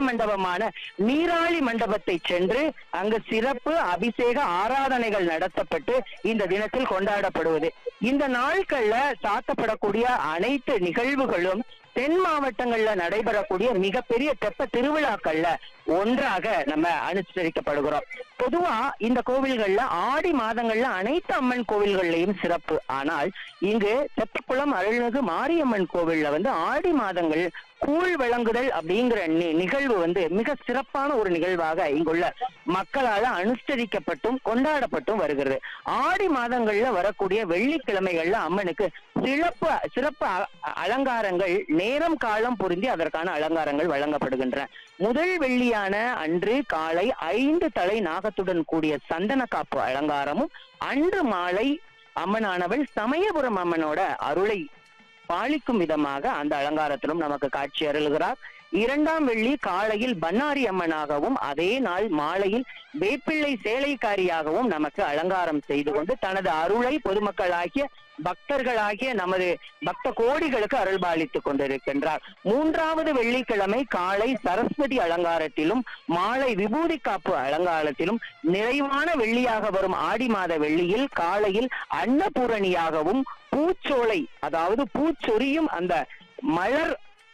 மண்டபமான நீராழி மண்டபத்தை சென்று அங்கு சிறப்பு அபிஷேக ஆராதனைகள் நடத்தப்பட்டு இந்த தினத்தில் கொண்டாடப்படுவது இந்த நாட்கள்ல சாத்தப்படக்கூடிய அனைத்து நிகழ்வுகளும் தென் மாவட்டங்கள்ல நடைபெறக்கூடிய மிகப்பெரிய தெப்ப திருவிழாக்கள்ல ஒன்றாக நம்ம அனுசரிக்கப்படுகிறோம் பொதுவா இந்த கோவில்கள்ல ஆடி மாதங்கள்ல அனைத்து அம்மன் கோவில்கள்லயும் சிறப்பு ஆனால் இங்கு தெப்பக்குளம் அருள்மிகு மாரியம்மன் கோவில்ல வந்து ஆடி மாதங்கள் கூழ் வழங்குதல் அப்படிங்கிற நி- நிகழ்வு வந்து மிக சிறப்பான ஒரு நிகழ்வாக இங்குள்ள மக்களால அனுஷ்டரிக்கப்பட்டும் கொண்டாடப்பட்டும் வருகிறது ஆடி மாதங்கள்ல வரக்கூடிய வெள்ளிக்கிழமைகள்ல அம்மனுக்கு சிறப்பு சிறப்பு அ- அலங்காரங்கள் நேரம் காலம் பொருந்தி அதற்கான அலங்காரங்கள் வழங்கப்படுகின்றன முதல் வெள்ளியான அன்று காலை ஐந்து தலை நாகத்துடன் கூடிய சந்தன காப்பு அலங்காரமும் அன்று மாலை அம்மனானவள் சமயபுரம் அம்மனோட அருளை பாலிக்கும் விதமாக அந்த அலங்காரத்திலும் நமக்கு காட்சி அருளுகிறார் இரண்டாம் வெள்ளி காலையில் பன்னாரி அம்மனாகவும் அதே நாள் மாலையில் வேப்பிள்ளை சேலைக்காரியாகவும் நமக்கு அலங்காரம் செய்து கொண்டு தனது அருளை பொதுமக்களாகிய பக்தர்களாகிய நமது பக்த கோடிகளுக்கு அருள்பாலித்துக் கொண்டிருக்கின்றார் மூன்றாவது வெள்ளிக்கிழமை காலை சரஸ்வதி அலங்காரத்திலும் மாலை விபூதி காப்பு அலங்காரத்திலும் நிறைவான வெள்ளியாக வரும் ஆடி மாத வெள்ளியில் காலையில் அன்னபூரணியாகவும் பூச்சோலை அதாவது பூச்சொரியும் அந்த மலர்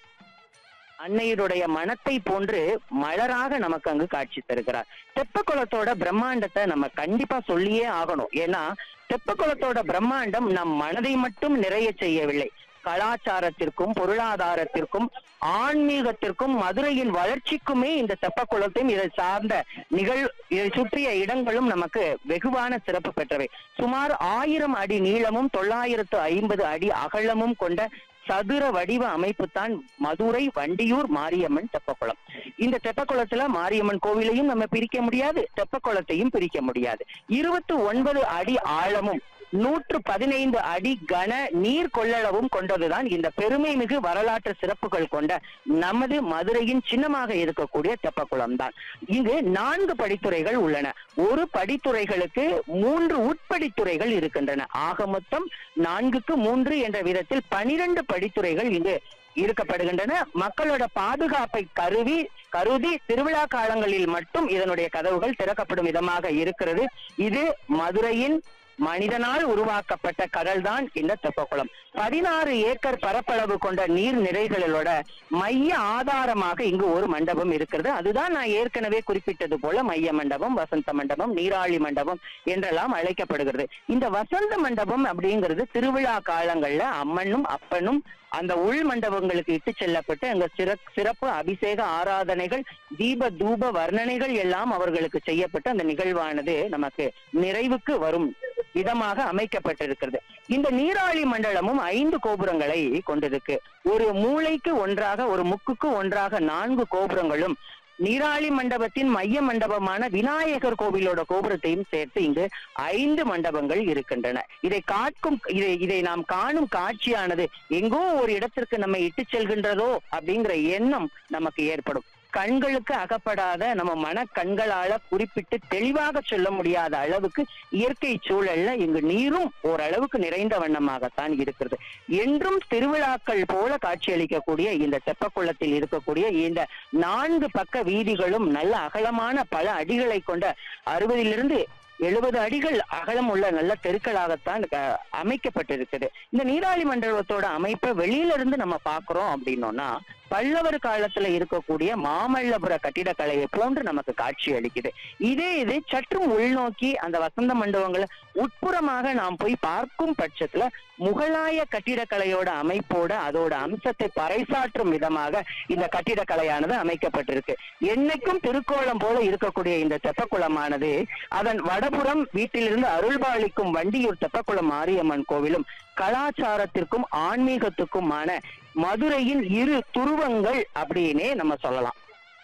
அன்னையருடைய மனத்தை போன்று மலராக நமக்கு அங்கு காட்சி தருகிறார் தெப்பக்குளத்தோட பிரம்மாண்டத்தை நம்ம கண்டிப்பா சொல்லியே ஆகணும் ஏன்னா தெப்பக்குளத்தோட பிரம்மாண்டம் நம் மனதை மட்டும் நிறைய செய்யவில்லை கலாச்சாரத்திற்கும் பொருளாதாரத்திற்கும் ஆன்மீகத்திற்கும் மதுரையின் வளர்ச்சிக்குமே இந்த தெப்பக்குளத்தையும் இதை சார்ந்த நிகழ் இதை சுற்றிய இடங்களும் நமக்கு வெகுவான சிறப்பு பெற்றவை சுமார் ஆயிரம் அடி நீளமும் தொள்ளாயிரத்து ஐம்பது அடி அகலமும் கொண்ட சதுர வடிவ அமைப்பு தான் மதுரை வண்டியூர் மாரியம்மன் தெப்பக்குளம் இந்த தெப்பக்குளத்துல மாரியம்மன் கோவிலையும் நம்ம பிரிக்க முடியாது தெப்பக்குளத்தையும் பிரிக்க முடியாது இருபத்தி ஒன்பது அடி ஆழமும் நூற்று பதினைந்து அடி கன நீர் கொள்ளளவும் கொண்டதுதான் இந்த பெருமை மிகு வரலாற்று சிறப்புகள் கொண்ட நமது மதுரையின் சின்னமாக இருக்கக்கூடிய தெப்பக்குளம் தான் இங்கு நான்கு படித்துறைகள் உள்ளன ஒரு படித்துறைகளுக்கு மூன்று உட்படித்துறைகள் இருக்கின்றன ஆக மொத்தம் நான்குக்கு மூன்று என்ற விதத்தில் பனிரெண்டு படித்துறைகள் இங்கு இருக்கப்படுகின்றன மக்களோட பாதுகாப்பை கருவி கருதி திருவிழா காலங்களில் மட்டும் இதனுடைய கதவுகள் திறக்கப்படும் விதமாக இருக்கிறது இது மதுரையின் மனிதனால் உருவாக்கப்பட்ட கடல் தான் இந்த தெப்பக்குளம் பதினாறு ஏக்கர் பரப்பளவு கொண்ட நீர் நிறைகளோட மைய ஆதாரமாக இங்கு ஒரு மண்டபம் இருக்கிறது அதுதான் நான் ஏற்கனவே குறிப்பிட்டது போல மைய மண்டபம் வசந்த மண்டபம் நீராழி மண்டபம் என்றெல்லாம் அழைக்கப்படுகிறது இந்த வசந்த மண்டபம் அப்படிங்கிறது திருவிழா காலங்கள்ல அம்மனும் அப்பனும் அந்த உள் மண்டபங்களுக்கு இட்டு செல்லப்பட்டு அங்க சிற- சிறப்பு அபிஷேக ஆராதனைகள் தீப தூப வர்ணனைகள் எல்லாம் அவர்களுக்கு செய்யப்பட்டு அந்த நிகழ்வானது நமக்கு நிறைவுக்கு வரும் விதமாக அமைக்கப்பட்டிருக்கிறது இந்த நீராழி மண்டலமும் ஐந்து கோபுரங்களை கொண்டிருக்கு ஒரு மூளைக்கு ஒன்றாக ஒரு முக்குக்கு ஒன்றாக நான்கு கோபுரங்களும் நீராழி மண்டபத்தின் மைய மண்டபமான விநாயகர் கோவிலோட கோபுரத்தையும் சேர்த்து இங்கு ஐந்து மண்டபங்கள் இருக்கின்றன இதை காட்கும் இதை இதை நாம் காணும் காட்சியானது எங்கோ ஒரு இடத்திற்கு நம்மை இட்டு செல்கின்றதோ அப்படிங்கிற எண்ணம் நமக்கு ஏற்படும் கண்களுக்கு அகப்படாத நம்ம மன கண்களால குறிப்பிட்டு தெளிவாக சொல்ல முடியாத அளவுக்கு இயற்கை சூழல்ல இங்கு நீரும் ஓரளவுக்கு நிறைந்த வண்ணமாகத்தான் இருக்கிறது என்றும் திருவிழாக்கள் போல காட்சியளிக்கக்கூடிய இந்த தெப்பக்குளத்தில் இருக்கக்கூடிய இந்த நான்கு பக்க வீதிகளும் நல்ல அகலமான பல அடிகளை கொண்ட அறுபதிலிருந்து எழுபது அடிகள் அகலம் உள்ள நல்ல தெருக்களாகத்தான் அஹ், அமைக்கப்பட்டிருக்குது இந்த நீராழி மண்டபத்தோட அமைப்பை வெளியில இருந்து நம்ம பாக்குறோம் அப்படின்னோம்னா பல்லவர் காலத்துல இருக்கக்கூடிய மாமல்லபுர கட்டிடக்கலையை போன்று நமக்கு காட்சி அளிக்குது இதே இது சற்றும் உள்நோக்கி அந்த வசந்த மண்டபங்களை உட்புறமாக நாம் போய் பார்க்கும் பட்சத்துல முகலாய கட்டிடக்கலையோட அமைப்போட அதோட அம்சத்தை பறைசாற்றும் விதமாக இந்த கட்டிடக்கலையானது அமைக்கப்பட்டிருக்கு என்னைக்கும் திருக்கோலம் போல இருக்கக்கூடிய இந்த தெப்பக்குளமானது அதன் வடபுறம் வீட்டிலிருந்து அருள்பாலிக்கும் வண்டியூர் தெப்பக்குளம் மாரியம்மன் கோவிலும் கலாச்சாரத்திற்கும் ஆன்மீகத்துக்குமான மதுரையின் இரு துருவங்கள் அப்படின்னே நம்ம சொல்லலாம்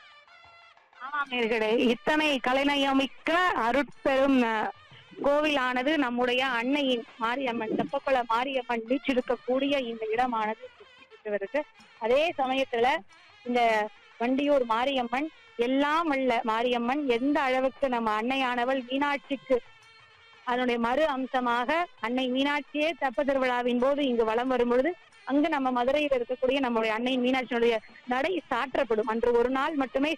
ஆமாம் நேர்களே இத்தனை கலைநயமிக்க அருட்பெரும் அஹ், கோவிலானது நம்முடைய அன்னையின் மாரியம்மன் தெப்பக்குள மாரியம்மன் வீற்றிருக்கக்கூடிய இந்த இடமானது சுற்றி வருது அதே சமயத்துல இந்த வண்டியூர் மாரியம்மன் எல்லாம் அல்ல மாரியம்மன் எந்த அளவுக்கு நம்ம அன்னையானவள் மீனாட்சிக்கு அதனுடைய மறு அம்சமாக அன்னை மீனாட்சியே தெப்ப திருவிழாவின் போது இங்கு வலம் வரும் பொழுது அங்கு நம்ம மதுரையில் இருக்கக்கூடிய நம்முடைய அன்னை மீனாட்சியினுடைய நடை சாற்றப்படும் அன்று ஒரு நாள் மட்டுமே